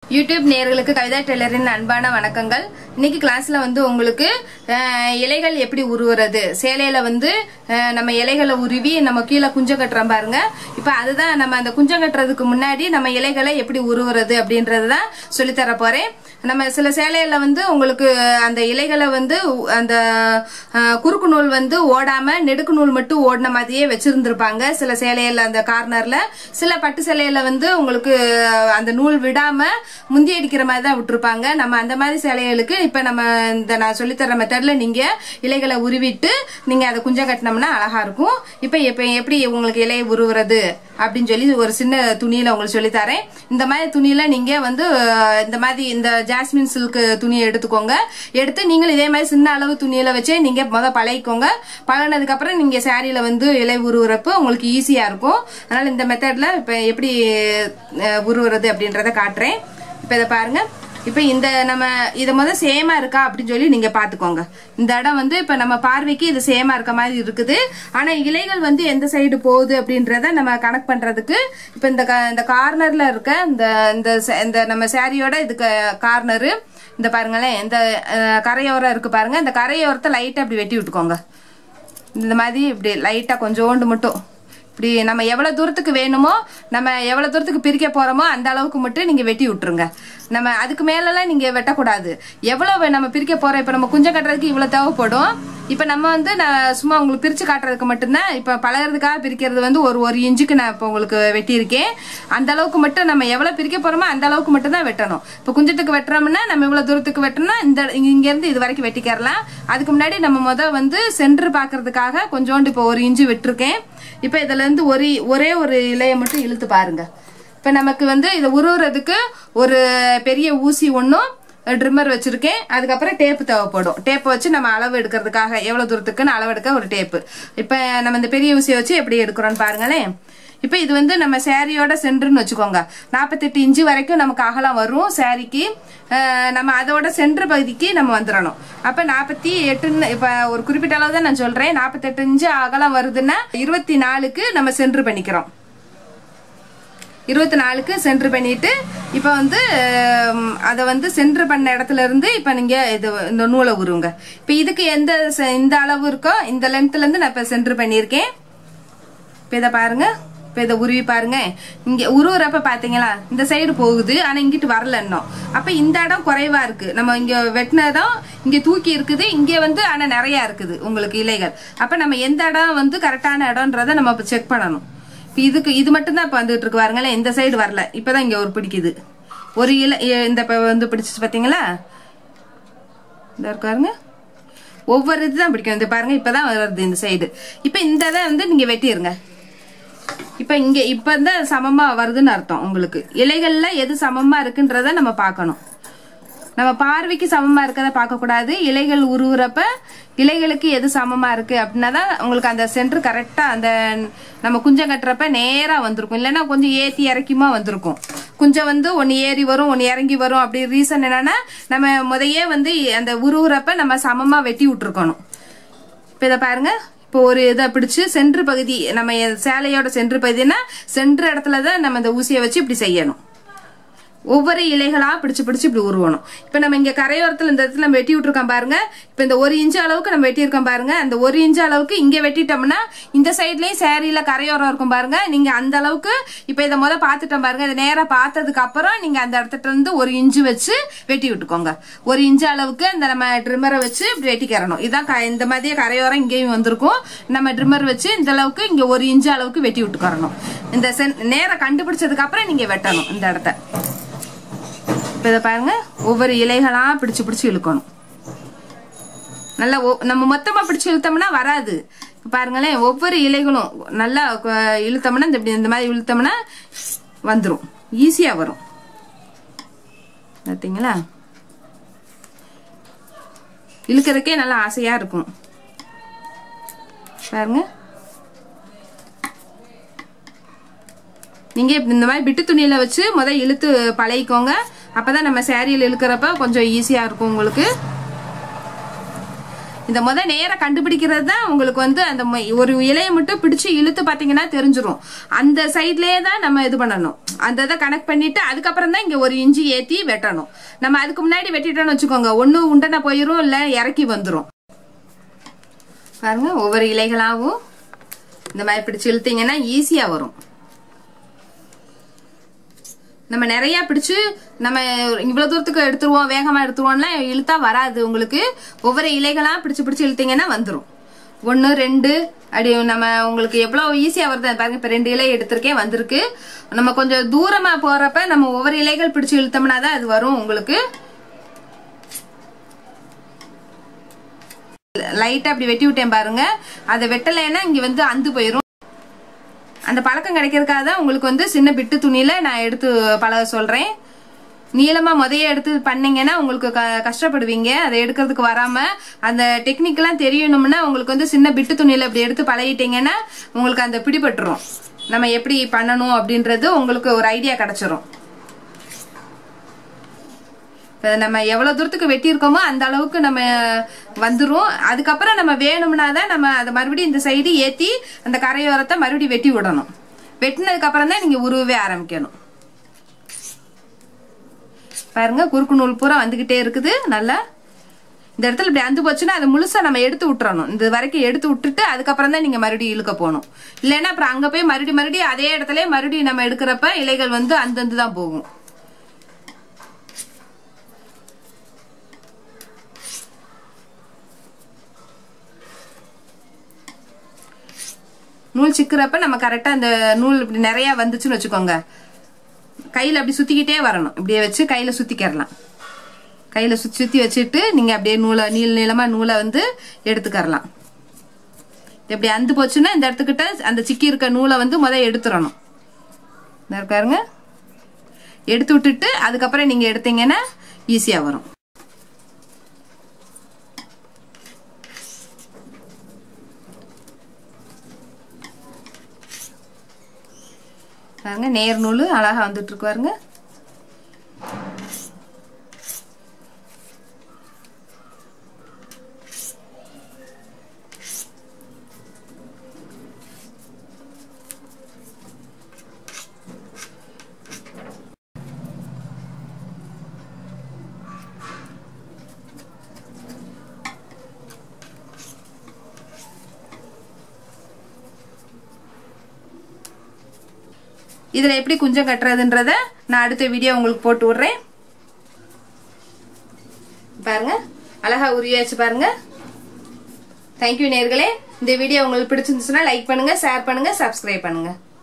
YouTube நேயர்களுக்கு கவிதா டெய்லரின் அன்பான வணக்கங்கள் இன்னைக்கு கிளாஸ்ல வந்து உங்களுக்கு அஹ், இலைகள் எப்படி உருவுறது சேலையில வந்து அஹ், நம்ம இலைகளை உருவி நம்ம கீழே குஞ்சம் கட்டுறோம் பாருங்க இப்ப அதுதான் நம்ம அந்த குஞ்சம் கட்டுறதுக்கு முன்னாடி நம்ம இலைகளை எப்படி உருவுறது அப்படின்றது தான் சொல்லித்தர போறேன் நம்ம சில சேலையில வந்து உங்களுக்கு அந்த இலைகளை வந்து உ- அந்த அஹ், குறுக்கு நூல் வந்து ஓடாம நெடுக்கு நூல் மட்டும் ஓடின மாதிரியே வச்சிருந்திருப்பாங்க சில சேலையில அந்த கார்னர்ல சில பட்டு சேலையில வந்து உங்களுக்கு அஹ், அந்த நூல் விடாம முந்தி அடிக்கிற மாதிரி தான் விட்டுருப்பாங்க நம்ம அந்த மாதிரி சேலைகளுக்கு இப்ப நம்ம இந்த நான் சொல்லித்தர மெத்தட்ல நீங்க இலைகளை உருவிட்டு நீங்க அதை குஞ்சம் கட்டினோம்னா அழகா இருக்கும் இப்ப இப்ப எப்படி உங்களுக்கு இலையை உருவுறது அப்படின்னு சொல்லி ஒரு சின்ன துணியில உங்களுக்கு சொல்லி தரேன் இந்த மாதிரி துணியில நீங்க வந்து அஹ், இந்த மாதிரி இந்த ஜாஸ்மின் சில்க் துணியை எடுத்துக்கோங்க எடுத்து நீங்களும் இதே மாதிரி சின்ன அளவு துணியில வச்சே நீங்க முத பழகிக்கோங்க பழகினதுக்கு அப்புறம் நீங்க சாரியில வந்து இலை உருவுறப்ப உங்களுக்கு ஈஸியா இருக்கும் அதனால இந்த மெத்தட்ல இப்ப எப்படி அஹ், உருவுறது அப்படின்றத காட்டுறேன் இப்ப இதை பாருங்க இப்ப இந்த நம்ம இத முத சேமா இருக்கா அப்படின்னு சொல்லி நீங்க பாத்துக்கோங்க இந்த இடம் வந்து இப்ப நம்ம பார்வைக்கு இது சேமா இருக்க மாதிரி இருக்குது ஆனா இலைகள் வந்து எந்த சைடு போகுது அப்படின்றத நம்ம கனெக்ட் பண்றதுக்கு இப்ப இந்த க- இந்த கார்னர்ல இருக்க இந்த இந்த ச- இந்த நம்ம சாரியோட இதுக்கு கார்னரு இந்த பாருங்களேன் இந்த அஹ், கரையோரம் இருக்கு பாருங்க இந்த கரையோரத்தை லைட்டா அப்படி வெட்டி விட்டுக்கோங்க இந்த மாதிரி இப்படி லைட்டா கொஞ்சோண்டு மட்டும் இப்படி நம்ம எவ்வளவு தூரத்துக்கு வேணுமோ நம்ம எவ்வளவு தூரத்துக்கு பிரிக்க போறோமோ அந்த அளவுக்கு மட்டும் நீங்க வெட்டி விட்டுருங்க நம்ம அதுக்கு மேலலாம் நீங்க வெட்டக்கூடாது எவ்வளவு நம்ம பிரிக்க போறோம் இப்ப நம்ம குஞ்சம் கட்டுறதுக்கு இவ்வளவு தேவைப்படும் இப்ப நம்ம வந்து நான் சும்மா உங்களுக்கு பிரிச்சு காட்டுறதுக்கு மட்டும்தான் இப்ப பழகிறதுக்காக பிரிக்கிறது வந்து ஒரு ஒரு இன்ச்சுக்கு நான் இப்ப உங்களுக்கு வெட்டியிருக்கேன் அந்த அளவுக்கு மட்டும் நம்ம எவ்வளவு பிரிக்க போறோமோ அந்த அளவுக்கு மட்டும் தான் வெட்டணும் இப்ப குஞ்சத்துக்கு வெட்டுறோம்னா நம்ம இவ்வளவு தூரத்துக்கு வெட்டணும் இந்த இங்க இருந்து இது வரைக்கும் வெட்டிக்கிறலாம் அதுக்கு முன்னாடி நம்ம முத வந்து சென்டர் பாக்குறதுக்காக கொஞ்சோண்டு இப்போ ஒரு இன்ச்சு விட்டுருக்கேன் இப்ப இதுல இருந்து ஒரு ஒரே ஒரு இலையை மட்டும் இழுத்து பாருங்க இப்ப நமக்கு வந்து இதை உருவுறதுக்கு ஒரு பெரிய ஊசி ஒன்றும் ட்ரிம்மர் வச்சிருக்கேன் அதுக்கப்புறம் டேப்பு தேவைப்படும் டேப்பை வச்சு நம்ம அளவு எடுக்கிறதுக்காக எவ்வளவு தூரத்துக்குன்னு அளவு எடுக்க ஒரு டேப்பு இப்ப நம்ம இந்த பெரிய ஊசியை வச்சு எப்படி எடுக்கிறோம்னு பாருங்களேன் இப்ப இது வந்து நம்ம சாரியோட சென்டர்னு வச்சுக்கோங்க நாற்பத்தெட்டு இன்ச்சு வரைக்கும் நமக்கு அகலம் வரும் சாரிக்கு அஹ் நம்ம அதோட சென்டர் பகுதிக்கு நம்ம வந்துடணும் அப்ப நாற்பத்தி எட்டுன்னு இப்ப ஒரு குறிப்பிட்ட அளவு தான் நான் சொல்றேன் நாற்பத்தெட்டு இன்ச்சு அகலம் வருதுன்னா இருபத்தி நாலுக்கு நம்ம சென்டர் பண்ணிக்கிறோம் இருபத்தி நாலுக்கு சென்டர் பண்ணிட்டு இப்போ வந்து அதை வந்து சென்டர் பண்ண இடத்துல இருந்து இப்போ நீங்க இது இந்த நூலை உருவுங்க இப்போ இதுக்கு எந்த செ- இந்த அளவு இருக்கோ இந்த லென்த்ல இருந்து நான் இப்போ சென்டர் பண்ணியிருக்கேன் இப்போ இதை பாருங்க இப்போ இதை உருவி பாருங்க இங்க உருவுறப்ப பாத்தீங்களா இந்த சைடு போகுது ஆனா இங்கிட்டு வரல இன்னும் அப்ப இந்த இடம் குறைவா இருக்கு நம்ம இங்க வெட்டின இடம் இங்க தூக்கி இருக்குது இங்க வந்து ஆனா நிறைய இருக்குது உங்களுக்கு இலைகள் அப்ப நம்ம எந்த இடம் வந்து கரெக்டான இடம்ன்றத நம்ம இப்ப செக் பண்ணணும் இப்ப இதுக்கு இது மட்டும் தான் இப்ப வந்துட்டு இருக்கு பாருங்களேன் இந்த சைடு வரல இப்பதான் இங்க ஒரு பிடிக்குது ஒரு இலை இ- இந்த இப்ப வந்து பிடிச்சிச்சு பாத்தீங்களா இந்த இருக்காருங்க ஒவ்வொரு இதுதான் பிடிக்கும் இந்த பாருங்க இப்பதான் வருது இந்த சைடு இப்ப இந்த இதை வந்து நீங்க வெட்டிருங்க இப்ப இங்க இப்ப தான் சமமா வருதுன்னு அர்த்தம் உங்களுக்கு இலைகள்ல எது சமமா இருக்குன்றத நம்ம பார்க்கணும் நம்ம பார்வைக்கு சமமா இருக்கத பார்க்க கூடாது இலைகள் உருவுறப்ப இலைகளுக்கு எது சமமா இருக்கு அப்படின்னா தான் உங்களுக்கு அந்த சென்டர் கரெக்டா அந்த நம்ம குஞ்சம் கட்டுறப்ப நேரா வந்திருக்கும் இல்லைன்னா கொஞ்சம் ஏத்தி இறக்கியுமா வந்திருக்கும் குஞ்சம் வந்து ஒன்னு ஏறி வரும் ஒன்னு இறங்கி வரும் அப்படி ரீசன் என்னன்னா நம்ம முதையே வந்து அந்த உருவுறப்ப நம்ம சமமா வெட்டி விட்டுருக்கணும் இப்போ இதை பாருங்க இப்போ ஒரு இதை பிடிச்சு சென்ட்ரு பகுதி நம்ம எ- சேலையோட சென்ட்ரு பகுதினா சென்ட்ரு இடத்துல தான் நம்ம இந்த ஊசியை வச்சு இப்படி செய்யணும் ஒவ்வொரு இலைகளா பிடிச்சு பிடிச்சு இப்படி உருவணும் இப்ப நம்ம இங்க கரையோரத்துல இந்த இடத்துல நம்ம வெட்டி விட்டுருக்கோம் பாருங்க இப்ப இந்த ஒரு இன்ச்சு அளவுக்கு நம்ம வெட்டியிருக்கோம் பாருங்க அந்த ஒரு இன்ச்சு அளவுக்கு இங்க வெட்டிட்டோம்னா இந்த சைட்லயும் சேரீல கரையோரம் இருக்கும் பாருங்க நீங்க அந்த அளவுக்கு இப்ப இதை முத பாத்துட்டோம் பாருங்க இதை நேரா பார்த்ததுக்கு அப்புறம் நீங்க அந்த இடத்துல இருந்து ஒரு இன்ச்சு வச்சு வெட்டி விட்டுக்கோங்க ஒரு இன்ச்சு அளவுக்கு அந்த நம்ம ட்ரிம்மரை வச்சு இப்படி வெட்டிக்கிறணும் இதான் க- இந்த மாதிரியே கரையோரம் இங்கேயும் வந்திருக்கும் நம்ம ட்ரிம்மர் வச்சு இந்த அளவுக்கு இங்க ஒரு இன்ச்சு அளவுக்கு வெட்டி விட்டுக்கறணும் இந்த சென் நேரம் கண்டுபிடிச்சதுக்கு அப்புறம் நீங்க வெட்டணும் இந்த இடத்த இப்ப இதை பாருங்க ஒவ்வொரு இலைகளா பிடிச்சு பிடிச்சு இழுக்கணும் நல்லா ஒ- நம்ம மொத்தமா பிடிச்சு இழுத்தோம்னா வராது இப்ப பாருங்களேன் ஒவ்வொரு இலைகளும் நல்லா அஹ், இழுத்தோம்னா இந்த இப்படி இந்த மாதிரி இழுத்தோம்னா வந்துரும் ஈஸியா வரும் பார்த்தீங்களா இழுக்கிறதுக்கே நல்லா ஆசையா இருக்கும் பாருங்க நீங்க இப்ப இந்த மாதிரி பிட்டு துணியில வச்சு முத இழுத்து பழகிக்கோங்க அப்பதான் நம்ம சேரீல இழுக்கிறப்ப கொஞ்சம் ஈஸியா இருக்கும் உங்களுக்கு இந்த முத நேரம் கண்டுபிடிக்கிறது தான் உங்களுக்கு வந்து அந்த ம- ஒரு இலையை மட்டும் பிடிச்சு இழுத்து பாத்தீங்கன்னா தெரிஞ்சிரும் அந்த சைட்லயே தான் நம்ம இது பண்ணணும் அந்த இதை கனெக்ட் பண்ணிட்டு அதுக்கப்புறம் தான் இங்க ஒரு இன்ச்சு ஏத்தி வெட்டணும் நம்ம அதுக்கு முன்னாடி வெட்டிட்டோம்னு வச்சுக்கோங்க ஒண்ணு உண்டனை போயிரும் இல்ல இறக்கி வந்துரும் பாருங்க ஒவ்வொரு இலைகளாவும் இந்த மாதிரி பிடிச்சு இழுத்தீங்கன்னா ஈஸியா வரும் நம்ம நிறைய பிடிச்சு நம்ம இவ்வளவு தூரத்துக்கு எடுத்துருவோம் வேகமா எடுத்துருவோம்லாம் இழுத்தா வராது உங்களுக்கு ஒவ்வொரு இலைகளா பிடிச்சு பிடிச்சு இழுத்தீங்கன்னா வந்துரும் ஒன்னு ரெண்டு அப்படி நம்ம உங்களுக்கு எவ்வளவு ஈஸியா வருது பாருங்க இப்ப ரெண்டு இலை எடுத்திருக்கேன் வந்திருக்கு நம்ம கொஞ்சம் தூரமா போறப்ப நம்ம ஒவ்வொரு இலைகள் பிடிச்சு இழுத்தோம்னா தான் அது வரும் உங்களுக்கு லைட்டா அப்படி வெட்டி விட்டேன் பாருங்க அதை வெட்டலைன்னா இங்க வந்து அந்து போயிரும் அந்த பழக்கம் கிடைக்கிறதுக்காக தான் உங்களுக்கு வந்து சின்ன பிட்டு துணியில நான் எடுத்து பழக சொல்றேன் நீளமா முதைய எடுத்து பண்ணீங்கன்னா உங்களுக்கு க- கஷ்டப்படுவீங்க அதை எடுக்கிறதுக்கு வராம அந்த டெக்னிக் எல்லாம் தெரியணும்னா உங்களுக்கு வந்து சின்ன பிட்டு துணியில இப்படி எடுத்து பழகிட்டீங்கன்னா உங்களுக்கு அந்த பிடிபட்டுரும் நம்ம எப்படி பண்ணணும் அப்படின்றது உங்களுக்கு ஒரு ஐடியா கிடைச்சிரும் இப்ப நம்ம எவ்வளவு தூரத்துக்கு வெட்டியிருக்கோமோ அந்த அளவுக்கு நம்ம வந்துரும் அதுக்கப்புறம் நம்ம வேணும்னா தான் நம்ம அதை மறுபடியும் இந்த சைடு ஏத்தி அந்த கரையோரத்தை மறுபடியும் வெட்டி விடணும் வெட்டினதுக்கு அப்புறம் தான் நீங்க உருவவே ஆரம்பிக்கணும் பாருங்க குறுக்கு நூல் பூரா வந்துகிட்டே இருக்குது நல்லா இந்த இடத்துல இப்படி அந்து போச்சுன்னா அதை முழுசா நம்ம எடுத்து விட்டுறணும் இந்த வரைக்கும் எடுத்து விட்டுட்டு அதுக்கப்புறம் தான் நீங்க மறுபடியும் இழுக்க போகணும் இல்லைன்னா அப்புறம் அங்க போய் மறுபடியும் மறுபடியும் அதே இடத்துல மறுபடியும் நம்ம எடுக்கிறப்ப இலைகள் வந்து அந்தந்து தான் போகும் நூல் சிக்கிறப்ப நம்ம கரெக்டா அந்த நூல் இப்படி நிறைய வந்துச்சுன்னு வச்சுக்கோங்க கையில அப்படி சுத்திக்கிட்டே வரணும் இப்படியே வச்சு கையில சுத்திக்கிறலாம் கையில சுத்தி சுத்தி வச்சுட்டு நீங்க அப்படியே நூலை நீள நீளமா நூலை வந்து எடுத்துக்கறலாம் இப்படி அந்து போச்சுன்னா இந்த இடத்துக்கிட்ட அந்த சிக்கி இருக்க நூலை வந்து முத எடுத்துடணும் இந்த இருக்காருங்க எடுத்து விட்டுட்டு அதுக்கப்புறம் நீங்க எடுத்தீங்கன்னா ஈஸியா வரும் பாருங்க நேர் நூல் அழகா வந்துட்டு இருக்கு பாருங்க இதுல எப்படி குஞ்சம் கட்டுறதுன்றத நான் அடுத்த வீடியோ உங்களுக்கு போட்டு விடுறேன் பாருங்க அழகா உருவியாச்சு பாருங்க தேங்க்யூ நேர்களே இந்த வீடியோ உங்களுக்கு பிடிச்சிருந்துச்சுன்னா லைக் பண்ணுங்க ஷேர் பண்ணுங்க சப்ஸ்கிரைப் பண்ணுங்க